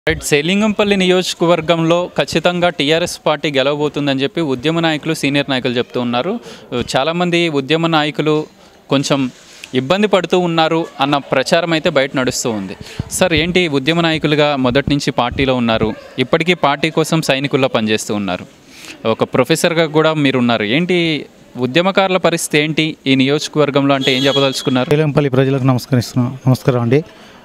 right Serilingampally నియోజకవర్గంలో ఖచ్చితంగా TRS party గెలవబోతుందని చెప్పి ఉద్యమ నాయకులు సీనియర్ నాయకులు చెప్తూ ఉన్నారు చాలామంది ఉద్యమ నాయకులు కొంచెం ఇబ్బంది పడుతూ ఉన్నారు అన్న ప్రచారం అయితే బయట నడుస్తూ ఉంది సార్ ఏంటి ఉద్యమ నాయకులుగా మొదటి నుంచి పార్టీలో ఉన్నారు ఇప్పటికీ పార్టీ కోసం సైనికుల్లో పనిచేస్తూ ఉన్నారు ఒక ప్రొఫెసర్గా కూడా మీరు ఉన్నారు ఏంటి ఉద్యమకారుల పరిస్థితి ఏంటి ఈ నియోజకవర్గంలో అంటే ఏం చెప్పదలుచుకున్నారు వేలంపల్లి ప్రజలకు నమస్కరిస్తున్నాం నమస్కారం అండి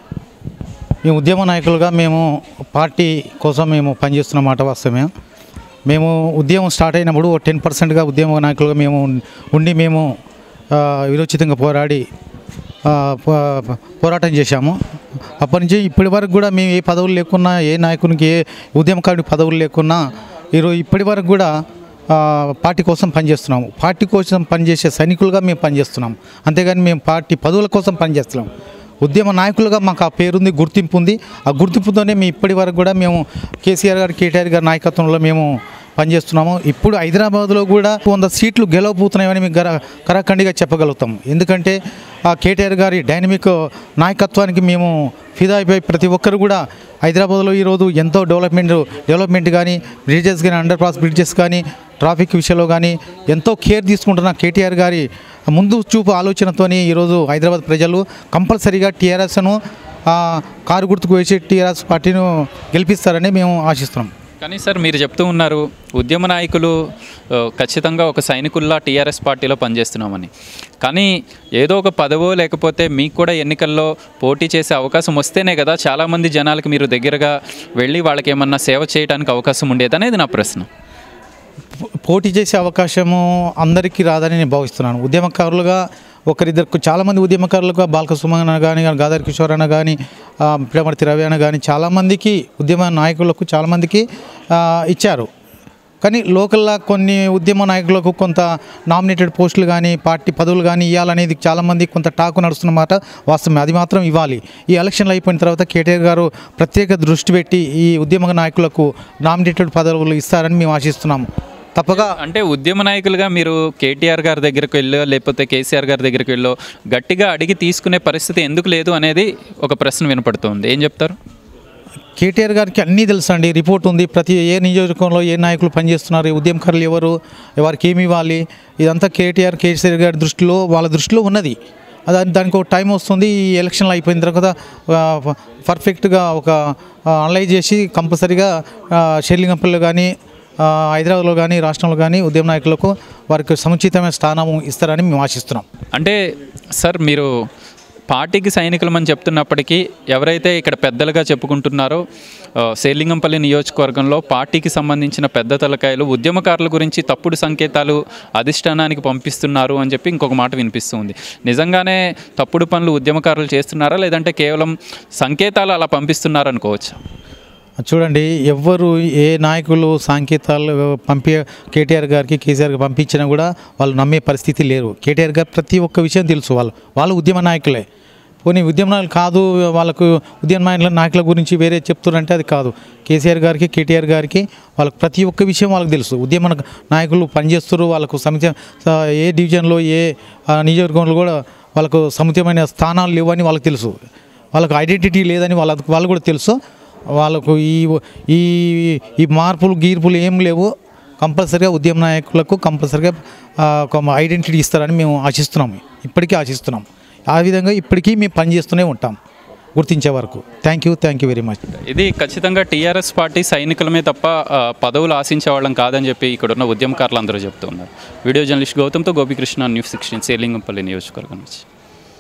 మేము ఉద్యమ నాయకులుగా మేము పార్టీ కోసం మేము పనిచేస్తున్న మాట వాస్తవమే మేము ఉద్యమం స్టార్ట్ అయినప్పుడు టెన్ పర్సెంట్గా ఉద్యమ నాయకులుగా మేము ఉండి మేము ఆ, విరోచితంగా పోరాడి ఆ, పో- పోరాటం చేశాము అప్పటి నుంచి ఇప్పటి వరకు కూడా మేము ఏ పదవులు లేకున్నా ఏ నాయకునికి ఏ ఉద్యమకారుడికి పదవులు లేకున్నా ఈరోజు ఇప్పటి వరకు కూడా ఆ, పార్టీ కోసం పనిచేస్తున్నాము పార్టీ కోసం పనిచేసే సైనికులుగా మేము పనిచేస్తున్నాం అంతేగాని మేము పార్టీ పదవుల కోసం పనిచేస్తున్నాం ఉద్యమ నాయకులుగా మాకు ఆ పేరుంది గుర్తింపు ఉంది ఆ గుర్తింపుతోనే మేము ఇప్పటి వరకు కూడా మేము కేసీఆర్ గారు కేటీఆర్ గారి నాయకత్వంలో మేము పనిచేస్తున్నాము ఇప్పుడు హైదరాబాద్లో కూడా వంద సీట్లు గెలవబోతున్నాయని మేము గర కరాఖండిగా చెప్పగలుగుతాం ఎందుకంటే ఆ కేటీఆర్ గారి డైనమిక్ నాయకత్వానికి మేము ఫిదా అయిపోయి ప్రతి ఒక్కరు కూడా హైదరాబాద్లో ఈరోజు ఎంతో డెవలప్మెంట్ డెవలప్మెంట్ కానీ బ్రిడ్జెస్ కానీ అండర్ పాస్ బ్రిడ్జెస్ కానీ ట్రాఫిక్ విషయంలో కానీ ఎంతో కేర్ తీసుకుంటున్న కేటీఆర్ గారి ముందు చూపు ఆలోచనతోని ఈరోజు హైదరాబాద్ ప్రజలు కంపల్సరీగా టీఆర్ఎస్ను కారు గుర్తుకు వేసి టీఆర్ఎస్ పార్టీను గెలిపిస్తారని మేము ఆశిస్తున్నాం కానీ సార్ మీరు చెప్తూ ఉన్నారు ఉద్యమ నాయకులు ఆ, ఖచ్చితంగా ఒక సైనికుల్లా టీఆర్ఎస్ పార్టీలో పనిచేస్తున్నామని కానీ ఏదో ఒక పదవో లేకపోతే మీకు కూడా ఎన్నికల్లో పోటీ చేసే అవకాశం వస్తేనే కదా చాలామంది జనాలకి మీరు దగ్గరగా వెళ్ళి వాళ్ళకి ఏమన్నా సేవ చేయడానికి అవకాశం ఉండేది అనేది నా ప్రశ్న పో- పోటీ చేసే అవకాశము అందరికీ రాదని నేను భావిస్తున్నాను ఉద్యమకారులుగా ఒకరిద్దరు చాలామంది ఉద్యమకారులుగా బాలక సుమన్ కానీ గాదర్ కిషోర్ అన్న కానీ ప్రేమర్తి రవి అన్న కానీ చాలామందికి ఉద్యమ నాయకులకు చాలామందికి ఆ, ఇచ్చారు కానీ లోకల్లా కొన్ని ఉద్యమ నాయకులకు కొంత నామినేటెడ్ పోస్టులు కానీ పార్టీ పదవులు కానీ ఇవ్వాలనేది చాలామంది కొంత టాకు నడుస్తున్నమాట వాస్తవమే అది మాత్రం ఇవ్వాలి ఈ ఎలక్షన్లు అయిపోయిన తర్వాత కేటీఆర్ గారు ప్రత్యేక దృష్టి పెట్టి ఈ ఉద్యమ నాయకులకు నామినేటెడ్ పదవులు ఇస్తారని మేము ఆశిస్తున్నాము తప్పగా అంటే ఉద్యమ నాయకులుగా మీరు కేటీఆర్ గారి దగ్గరికి వెళ్ళో లేకపోతే కేసీఆర్ గారి దగ్గరికి వెళ్ళో గట్టిగా అడిగి తీసుకునే పరిస్థితి ఎందుకు లేదు అనేది ఒక ప్రశ్న వినపడుతుంది ఏం చెప్తారు కేటీఆర్ గారికి అన్నీ తెలుసు అండి రిపోర్ట్ ఉంది ప్రతి ఏ నియోజకవర్గంలో ఏ నాయకులు పనిచేస్తున్నారు ఈ ఉద్యమకారులు ఎవరు వారికి ఏమి ఇవ్వాలి ఇదంతా కేటీఆర్ కేసీఆర్ గారి దృష్టిలో వాళ్ళ దృష్టిలో ఉన్నది అది దానికి ఒక టైం వస్తుంది ఈ ఎలక్షన్లు అయిపోయిన తర్వాత ఆ, పర్ఫెక్ట్గా ఒక అనలైజ్ చేసి కంపల్సరీగా షెర్లింగంపల్లి కానీ ఆ, హైదరాబాద్లో కానీ రాష్ట్రంలో కానీ ఉద్యమ నాయకులకు వారికి సముచితమైన స్థానం ఇస్తారని మేము ఆశిస్తున్నాం అంటే సార్ మీరు పార్టీకి సైనికులమని చెప్తున్నప్పటికీ ఎవరైతే ఇక్కడ పెద్దలుగా చెప్పుకుంటున్నారో ఆ, సేలింగంపల్లి నియోజకవర్గంలో పార్టీకి సంబంధించిన పెద్ద తలకాయలు ఉద్యమకారుల గురించి తప్పుడు సంకేతాలు అధిష్టానానికి పంపిస్తున్నారు అని చెప్పి ఇంకొక మాట వినిపిస్తుంది నిజంగానే తప్పుడు పనులు ఉద్యమకారులు చేస్తున్నారా లేదంటే కేవలం సంకేతాలు అలా పంపిస్తున్నారు అనుకోవచ్చు చూడండి ఎవ్వరు ఏ నాయకులు సాంకేతాలు పంపి కేటీఆర్ గారికి కేసీఆర్ గారికి పంపించినా కూడా వాళ్ళు నమ్మే పరిస్థితి లేరు కేటీఆర్ గారు ప్రతి ఒక్క విషయం తెలుసు వాళ్ళు వాళ్ళు ఉద్యమ నాయకులే పోనీ ఉద్యమ నాయకులు కాదు వాళ్ళకు ఉద్యమ నాయకుల నాయకుల గురించి వేరే చెప్తున్నారంటే అది కాదు కేసీఆర్ గారికి కేటీఆర్ గారికి వాళ్ళకి ప్రతి ఒక్క విషయం వాళ్ళకి తెలుసు ఉద్యమ నాయకులు పనిచేస్తారు వాళ్ళకు సమితి ఏ డివిజన్లో ఏ ఆ, నియోజకవర్గంలో కూడా వాళ్ళకు సముచితమైన స్థానాలు లేవని వాళ్ళకి తెలుసు వాళ్ళకు ఐడెంటిటీ లేదని వాళ్ళ వాళ్ళు కూడా తెలుసు వాళ్ళకు ఈ ఈ ఈ మార్పులు గీర్పులు ఏం లేవు కంపల్సరిగా ఉద్యమ నాయకులకు కంపల్సరిగా ఆ, ఒక ఐడెంటిటీ ఇస్తారని మేము ఆశిస్తున్నాము ఇప్పటికీ ఆశిస్తున్నాం ఆ విధంగా ఇప్పటికీ మేము పనిచేస్తూనే ఉంటాం గుర్తించే వరకు thank you thank you very much ఇది ఖచ్చితంగా టీఆర్ఎస్ పార్టీ సైనికులమే తప్ప ఆ, పదవులు ఆశించే వాళ్ళం కాదని చెప్పి ఇక్కడ ఉన్న ఉద్యమకారులు అందరూ చెప్తున్నారు వీడియో జర్నలిస్ట్ గౌతమ్తో గోపికృష్ణ న్యూస్ సిక్స్టీన్ సేలింగంపల్లి నియోజకవర్గం నుంచి